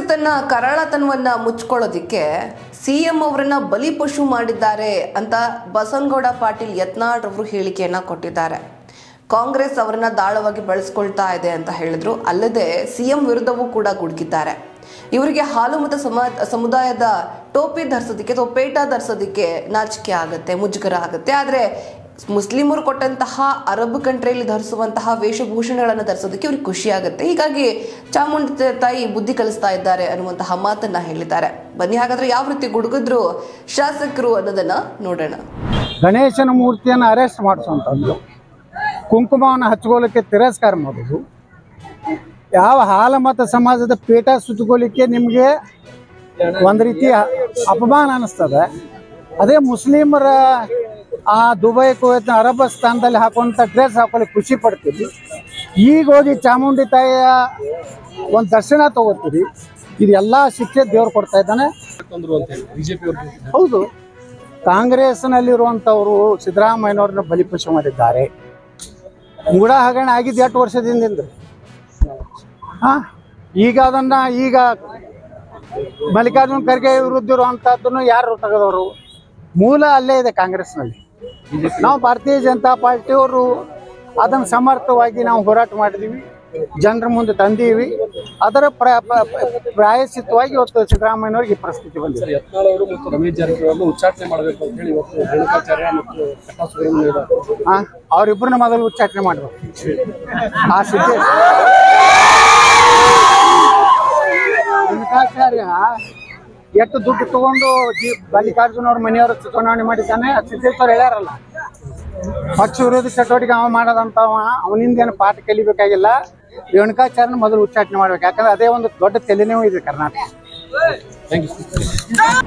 ತನ್ನ ಕರಾಳತನವನ್ನ ಮುಚ್ಕೊಳ್ಳೋದಿಕ್ಕೆ ಸಿಎಂ ಅವರನ್ನ ಬಲಿಪಶು ಮಾಡಿದ್ದಾರೆ ಅಂತ ಬಸವನಗೌಡ ಪಾಟೀಲ್ ಯತ್ನಾಳ್ ಅವರು ಹೇಳಿಕೆಯನ್ನ ಕೊಟ್ಟಿದ್ದಾರೆ ಕಾಂಗ್ರೆಸ್ ಅವರನ್ನ ದಾಳವಾಗಿ ಬಳಸ್ಕೊಳ್ತಾ ಇದೆ ಅಂತ ಹೇಳಿದ್ರು ಅಲ್ಲದೆ ಸಿಎಂ ವಿರುದ್ಧವೂ ಕೂಡ ಗುಡುಗಿದ್ದಾರೆ ಇವರಿಗೆ ಹಾಲು ಮತ್ತು ಸಮ ಸಮುದಾಯದ ಟೋಪಿ ಧರಿಸೋದಕ್ಕೆ ಅಥವಾ ಪೇಟ ಧರಿಸೋದಕ್ಕೆ ನಾಚಿಕೆ ಆಗುತ್ತೆ ಮುಜುಗರ ಆಗುತ್ತೆ ಆದರೆ ಮುಸ್ಲಿಮರು ಕೊಟ್ಟಂತಹ ಅರಬ್ ಕಂಟ್ರಿಯಲ್ಲಿ ಧರಿಸುವಂತಹ ವೇಷಭೂಷಣಗಳನ್ನು ಧರಿಸೋದಕ್ಕೆ ಇವ್ರಿಗೆ ಖುಷಿ ಆಗುತ್ತೆ ಹೀಗಾಗಿ ಚಾಮುಂಡಿ ತ- ತಾಯಿ ಬುದ್ಧಿ ಕಲಿಸ್ತಾ ಇದ್ದಾರೆ ಅನ್ನುವಂತಹ ಮಾತನ್ನ ಹೇಳಿದ್ದಾರೆ ಬನ್ನಿ ಹಾಗಾದ್ರೆ ಯಾವ ರೀತಿ ಗುಡುಗಿದ್ರು ಶಾಸಕರು ಅನ್ನೋದನ್ನ ನೋಡೋಣ ಗಣೇಶನ ಮೂರ್ತಿಯನ್ನು ಅರೆಸ್ಟ್ ಮಾಡಿಸುವಂಥದ್ದು ಕುಂಕುಮವನ್ನು ಹಚ್ಕೊಳ್ಳಿಕ್ಕೆ ತಿರಸ್ಕಾರ ಮಾಡೋದು ಯಾವ ಹಾಲ ಮತ ಸಮಾಜದ ಪೀಠ ಸುತ್ತಕೊಳ್ಳಿಕ್ಕೆ ನಿಮಗೆ ಒಂದು ರೀತಿಯ ಅಪಮಾನ ಅನ್ನಿಸ್ತದೆ ಅದೇ ಮುಸ್ಲಿಮರ ಆ ದುಬೈ ಕುವೈತ್ ಅರಬ್ ಸ್ಥಾನದಲ್ಲಿ ಹಾಕುವಂಥ ಡ್ರೆಸ್ ಹಾಕೊಳ್ಳಿಕ್ಕೆ ಖುಷಿ ಪಡ್ತೀರಿ ಈಗ ಹೋಗಿ ಚಾಮುಂಡಿ ತಾಯಿಯ ಒಂದು ದರ್ಶನ ತಗೋತೀರಿ ಇದೆಲ್ಲ ಶಿಕ್ಷೆ ದೇವ್ರು ಕೊಡ್ತಾ ಇದ್ದಾನೆ ಹೌದು ಕಾಂಗ್ರೆಸ್ನಲ್ಲಿರುವಂಥವರು ಸಿದ್ದರಾಮಯ್ಯನವ್ರನ್ನ ಬಲಿಪಶು ಮಾಡಿದ್ದಾರೆ ಮೂಡ ಹಗರಣ ಆಗಿದ್ದು ಎಷ್ಟು ವರ್ಷದಿಂದ ಹಾ ಈಗ ಅದನ್ನ ಈಗ ಮಲ್ಲಿಕಾರ್ಜುನ್ ಖರ್ಗೆ ವಿರುದ್ಧ ಇರುವಂತಹದ್ದನ್ನು ಯಾರು ತೆಗೆದವರು ಮೂಲ ಅಲ್ಲೇ ಇದೆ ಕಾಂಗ್ರೆಸ್ನಲ್ಲಿ ನಾವು ಭಾರತೀಯ ಜನತಾ ಪಾರ್ಟಿಯವರು ಅದನ್ನು ಸಮರ್ಥವಾಗಿ ನಾವು ಹೋರಾಟ ಮಾಡಿದೀವಿ ಜನರ ಮುಂದೆ ತಂದೀವಿ ಅದರ ಪ್ರ ಪ- ಪ- ಪ್ರಾಯಶ್ಚಿತ್ತವಾಗಿ ಇವತ್ತು ಸಿದ್ದರಾಮಯ್ಯನವ್ರಿಗೆ ಈ ಪರಿಸ್ಥಿತಿ ಬಂದಿದೆ ಯತ್ನಾಳ್ ಅವರು ಮತ್ತು ರಮೇಶ್ ಜಾರಕಿಹೊಳಿ ಉಚ್ಚಾಟನೆ ಮಾಡಬೇಕು ಅಂತ ಹೇಳಿ ಇವತ್ತು ರೇಣುಕಾಚಾರ್ಯ ಮತ್ತು ಕಟ್ಟಾ ಸುಬ್ರಹ್ಮಣ್ಯ ಅವರು ಆ, ಅವ್ರಿಬ್ರನ್ನ ಮೊದಲು ಉಚ್ಚಾಟನೆ ಮಾಡ್ಬೇಕು ಆ ಸಿದ್ಧ ರೇಣುಕಾಚಾರ್ಯ ಎಷ್ಟು ದುಡ್ಡು ತಗೊಂಡು ಜಿ ಮಲ್ಲಿಕಾರ್ಜುನ ಅವ್ರ ಮನೆಯವರು ಚುನಾವಣೆ ಮಾಡಿದ್ದಾನೆ ಸಿದ್ದೇಶ್ವರ ಹೇಳ್ಯಾರಲ್ಲ ಪಕ್ಷ ವಿರೋಧಿ ಚಟುವಟಿಕೆ ಅವ ಮಾಡೋದಂತವ ಅವನಿಂದ ಏನು ಪಾಠ ಕಲಿಬೇಕಾಗಿಲ್ಲ ರೇಣುಕಾಚಾರ್ಯನ ಮೊದಲು ಉಚ್ಚಾಟನೆ ಮಾಡ್ಬೇಕು ಯಾಕಂದ್ರೆ ಅದೇ ಒಂದು ದೊಡ್ಡ ತಲೆನೋವು ಇದೆ ಕರ್ನಾಟಕ ಥ್ಯಾಂಕ್ ಯು